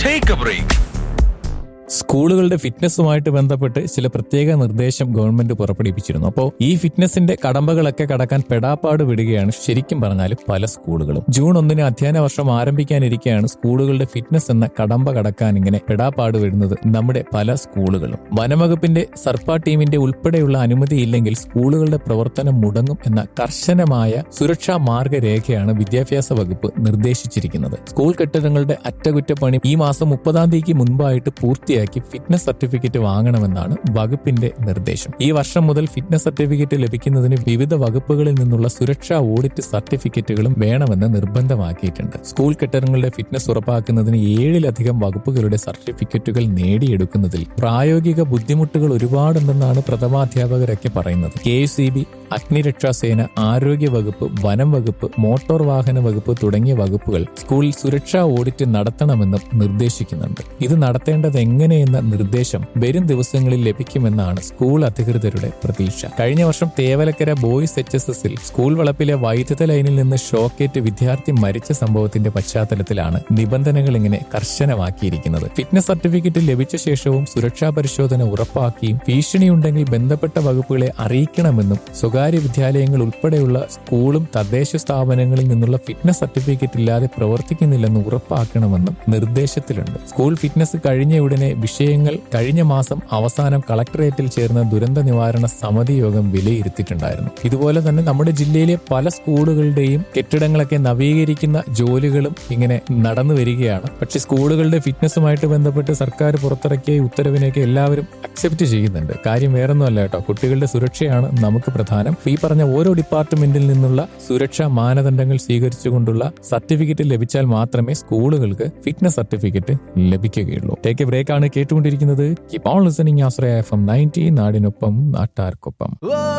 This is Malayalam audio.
ടേക്ക് എ ബ്രേക്ക് സ്കൂളുകളുടെ ഫിറ്റ്നസ്സുമായിട്ട് ബന്ധപ്പെട്ട് ചില പ്രത്യേക നിർദ്ദേശം ഗവൺമെന്റ് പുറപ്പെടുവിച്ചിരുന്നു അപ്പോൾ ഈ ഫിറ്റ്നസിന്റെ കടമ്പകളൊക്കെ കടക്കാൻ പെടാപ്പാട് വിടുകയാണ് ശരിക്കും പറഞ്ഞാൽ പല സ്കൂളുകളും ജൂൺ ഒന്നിന് അധ്യയന വർഷം ആരംഭിക്കാനിരിക്കെയാണ് സ്കൂളുകളുടെ ഫിറ്റ്നസ് എന്ന കടമ്പ കടക്കാൻ ഇങ്ങനെ പെടാപ്പാട് വിടുന്നത് നമ്മുടെ പല സ്കൂളുകളും വനംവകുപ്പിന്റെ സർപ്പ ടീമിന്റെ ഉൾപ്പെടെയുള്ള അനുമതിയില്ലെങ്കിൽ സ്കൂളുകളുടെ പ്രവർത്തനം മുടങ്ങും എന്ന കർശനമായ സുരക്ഷാ മാർഗരേഖയാണ് വിദ്യാഭ്യാസ വകുപ്പ് നിർദ്ദേശിച്ചിരിക്കുന്നത് സ്കൂൾ കെട്ടിടങ്ങളുടെ അറ്റകുറ്റപ്പണി ഈ മാസം മുപ്പതാം തീയതിക്ക് മുൻപായിട്ട് പൂർത്തിയാക്കി ഫിറ്റ്നസ് സർട്ടിഫിക്കറ്റ് വാങ്ങണമെന്നാണ് വകുപ്പിന്റെ നിർദ്ദേശം ഈ വർഷം മുതൽ ഫിറ്റ്നസ് സർട്ടിഫിക്കറ്റ് ലഭിക്കുന്നതിന് വിവിധ വകുപ്പുകളിൽ നിന്നുള്ള സുരക്ഷാ ഓഡിറ്റ് സർട്ടിഫിക്കറ്റുകളും വേണമെന്ന് നിർബന്ധമാക്കിയിട്ടുണ്ട് സ്കൂൾ കെട്ടിടങ്ങളുടെ ഫിറ്റ്നസ് ഉറപ്പാക്കുന്നതിന് ഏഴിലധികം വകുപ്പുകളുടെ സർട്ടിഫിക്കറ്റുകൾ നേടിയെടുക്കുന്നതിൽ പ്രായോഗിക ബുദ്ധിമുട്ടുകൾ ഒരുപാടുണ്ടെന്നാണ് പ്രഥമാധ്യാപകരൊക്കെ പറയുന്നത് കെ സി ബി അഗ്നിരക്ഷാസേന ആരോഗ്യ വകുപ്പ് വനം വകുപ്പ് മോട്ടോർ വാഹന വകുപ്പ് തുടങ്ങിയ വകുപ്പുകൾ സ്കൂളിൽ സുരക്ഷാ ഓഡിറ്റ് നടത്തണമെന്നും നിർദ്ദേശിക്കുന്നുണ്ട് ഇത് നടത്തേണ്ടത് എങ്ങനെയെന്ന നിർദ്ദേശം വരും ദിവസങ്ങളിൽ ലഭിക്കുമെന്നാണ് സ്കൂൾ അധികൃതരുടെ പ്രതീക്ഷ കഴിഞ്ഞ വർഷം തേവലക്കര ബോയ്സ് എച്ച് എസ് എസിൽ സ്കൂൾ വളപ്പിലെ വൈദ്യുത ലൈനിൽ നിന്ന് ഷോക്കേറ്റ് വിദ്യാർത്ഥി മരിച്ച സംഭവത്തിന്റെ പശ്ചാത്തലത്തിലാണ് നിബന്ധനകൾ ഇങ്ങനെ കർശനമാക്കിയിരിക്കുന്നത് ഫിറ്റ്നസ് സർട്ടിഫിക്കറ്റ് ലഭിച്ച ശേഷവും സുരക്ഷാ പരിശോധന ഉറപ്പാക്കിയും ഭീഷണിയുണ്ടെങ്കിൽ ബന്ധപ്പെട്ട വകുപ്പുകളെ അറിയിക്കണമെന്നും സ്വകാര്യ വിദ്യാലയങ്ങൾ ഉൾപ്പെടെയുള്ള സ്കൂളും തദ്ദേശ സ്ഥാപനങ്ങളിൽ നിന്നുള്ള ഫിറ്റ്നസ് സർട്ടിഫിക്കറ്റ് ഇല്ലാതെ പ്രവർത്തിക്കുന്നില്ലെന്ന് ഉറപ്പാക്കണമെന്നും നിർദ്ദേശത്തിലുണ്ട് സ്കൂൾ ഫിറ്റ്നസ് കഴിഞ്ഞ ഉടനെ വിഷയങ്ങൾ കഴിഞ്ഞ മാസം അവസാനം കളക്ടറേറ്റിൽ ചേർന്ന ദുരന്ത നിവാരണ സമിതി യോഗം വിലയിരുത്തിയിട്ടുണ്ടായിരുന്നു ഇതുപോലെ തന്നെ നമ്മുടെ ജില്ലയിലെ പല സ്കൂളുകളുടെയും കെട്ടിടങ്ങളൊക്കെ നവീകരിക്കുന്ന ജോലികളും ഇങ്ങനെ നടന്നു വരികയാണ് പക്ഷെ സ്കൂളുകളുടെ ഫിറ്റ്നസുമായിട്ട് ബന്ധപ്പെട്ട് സർക്കാർ പുറത്തിറക്കിയ ഈ ഉത്തരവിനെയൊക്കെ എല്ലാവരും അക്സെപ്റ്റ് ചെയ്യുന്നുണ്ട് കാര്യം വേറൊന്നുമല്ല കേട്ടോ കുട്ടികളുടെ സുരക്ഷയാണ് നമുക്ക് പ്രധാനം ഈ പറഞ്ഞ ഓരോ ഡിപ്പാർട്ട്മെന്റിൽ നിന്നുള്ള സുരക്ഷാ മാനദണ്ഡങ്ങൾ സ്വീകരിച്ചുകൊണ്ടുള്ള സർട്ടിഫിക്കറ്റ് ലഭിച്ചാൽ മാത്രമേ സ്കൂളുകൾക്ക് ഫിറ്റ്നസ് സർട്ടിഫിക്കറ്റ് ലഭിക്കുകയുള്ളൂ ടേക്ക് എ ബ്രേക്ക് ആണ് കേട്ടുകൊണ്ടിരിക്കുന്നത് keep on listening Ashraya F M ninety നാടിനൊപ്പം നാട്ടാർക്കൊപ്പം